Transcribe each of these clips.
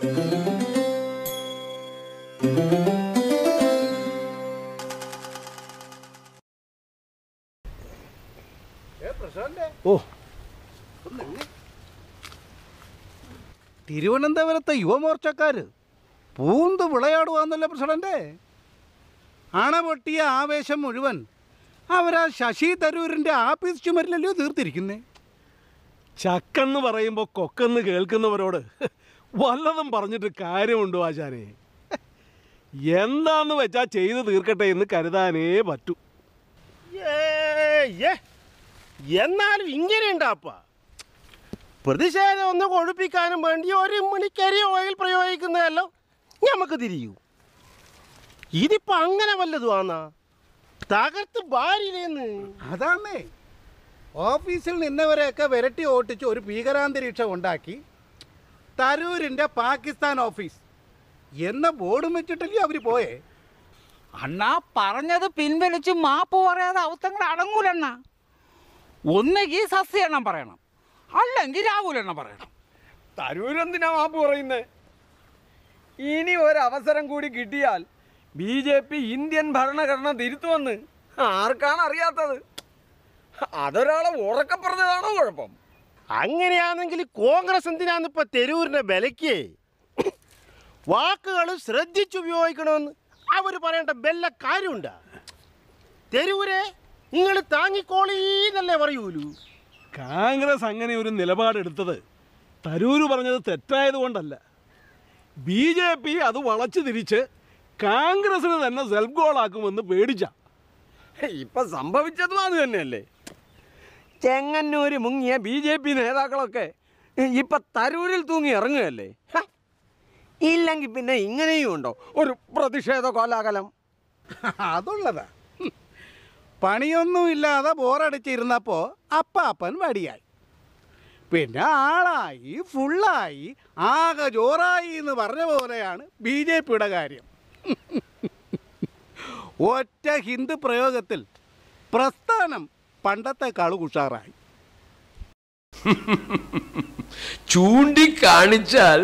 ഓ തിരുവനന്തപുരത്തെ യുവമോർച്ചക്കാര് പൂന്ത് വിളയാടുവാന്നല്ലേ പ്രസിഡന്റ് അണ പൊട്ടിയ ആവേശം മുഴുവൻ അവരാ ശശി തരൂരിന്റെ ആഫീസ് ചുമരിലല്ലോ തീർത്തിരിക്കുന്നേ ചക്കെന്ന് പറയുമ്പോൾ കൊക്കെന്ന് കേൾക്കുന്നവരോട് വല്ലതും പറഞ്ഞിട്ട് കാര്യമുണ്ടോ ആശാനെ എന്താന്ന് വെച്ചാ ചെയ്ത് തീർക്കട്ടെ എന്ന് കരുതാനേ പറ്റൂ ഏയ്, ഏ. എന്നാലും ഇങ്ങനെയുണ്ടാപ്പ പ്രതിഷേധം ഒന്ന് കൊഴുപ്പിക്കാനും വേണ്ടി ഒരു മണിക്കരി ഓയിൽ പ്രയോഗിക്കുന്നതല്ലോ നമുക്ക് തിരിയൂ ഇതിപ്പോ അങ്ങനെ വല്ലതും ആന്നാ തകർത്ത് ഭാര്യയിലേന്ന് അതാന്നേ ഓഫീസിൽ നിന്നവരെയൊക്കെ വിരട്ടി ഓട്ടിച്ച് ഒരു ഭീകരാന്തരീക്ഷം ഉണ്ടാക്കി തരൂരിന്റെ പാകിസ്ഥാൻ ഓഫീസ് എന്ന ബോർഡും വെച്ചിട്ടല്ലേ അവര് പോയേ അണ്ണാ പറഞ്ഞത് പിൻവലിച്ച് മാപ്പ് പറയാതെ അവസ്ഥങ്ങൾ അടങ്ങൂലണ്ണ ഒന്നുകിൽ സസ്യണ്ണം പറയണം അല്ലെങ്കിൽ രാഹുലെണ്ണം പറയണം തരൂരെന്തിനാ മാപ്പ് പറയുന്നേ ഇനി ഒരു അവസരം കൂടി കിട്ടിയാൽ ബി ജെ പി ഇന്ത്യൻ ഭരണഘടന തിരുത്തുമെന്ന് ആർക്കാണ് അറിയാത്തത് അതൊരാളെ ഉറക്കെ പറഞ്ഞതാണോ കുഴപ്പം അങ്ങനെയാണെങ്കിൽ കോൺഗ്രസ് എന്തിനാന്ന് ഇപ്പൊ തെരൂരിന്റെ വിലക്ക് വാക്കുകൾ ശ്രദ്ധിച്ചുപയോഗിക്കണമെന്ന് അവര് പറയേണ്ട ബെല്ല കാര്യമുണ്ടാ തെരൂരെ നിങ്ങൾ താങ്ങിക്കോളീന്നല്ലേ പറയൂലൂ കോൺഗ്രസ് അങ്ങനെ ഒരു നിലപാടെടുത്തത് തരൂര് പറഞ്ഞത് തെറ്റായത് കൊണ്ടല്ല ബി ജെ പി അത് വളച്ചു തിരിച്ച് കോൺഗ്രസിന് തന്നെ സെൽഫ് ഗോളാക്കുമെന്ന് പേടിച്ച ഇപ്പൊ സംഭവിച്ചതും അത് തന്നെയല്ലേ ചെങ്ങന്നൂര് മുങ്ങിയ ബി ജെ പി നേതാക്കളൊക്കെ ഇപ്പൊ തരൂരിൽ തൂങ്ങി ഇറങ്ങുകയല്ലേ ഹ! ഇല്ലെങ്കിൽ പിന്നെ ഇങ്ങനെയും ഉണ്ടോ ഒരു പ്രതിഷേധ കോലാഹലം അതുള്ളതാ ഹും. പണിയൊന്നുമില്ലാതെ ബോറടിച്ചിരുന്നപ്പോ അപ്പാപ്പൻ വടിയായി പിന്നെ ആളായി ഫുള്ളായി ആകെ ജോറായി എന്ന് പറഞ്ഞ പോലെയാണ് ബി ജെ പിയുടെ കാര്യം ഒറ്റ ഹിന്ദു പ്രയോഗത്തിൽ പ്രസ്ഥാനം പണ്ടത്തെക്കാൾ ഉഷാറായി ചൂണ്ടിക്കാണിച്ചാൽ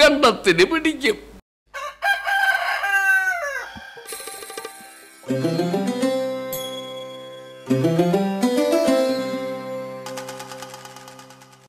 മണിക്കണ്ടത്തിന് പിടിക്കും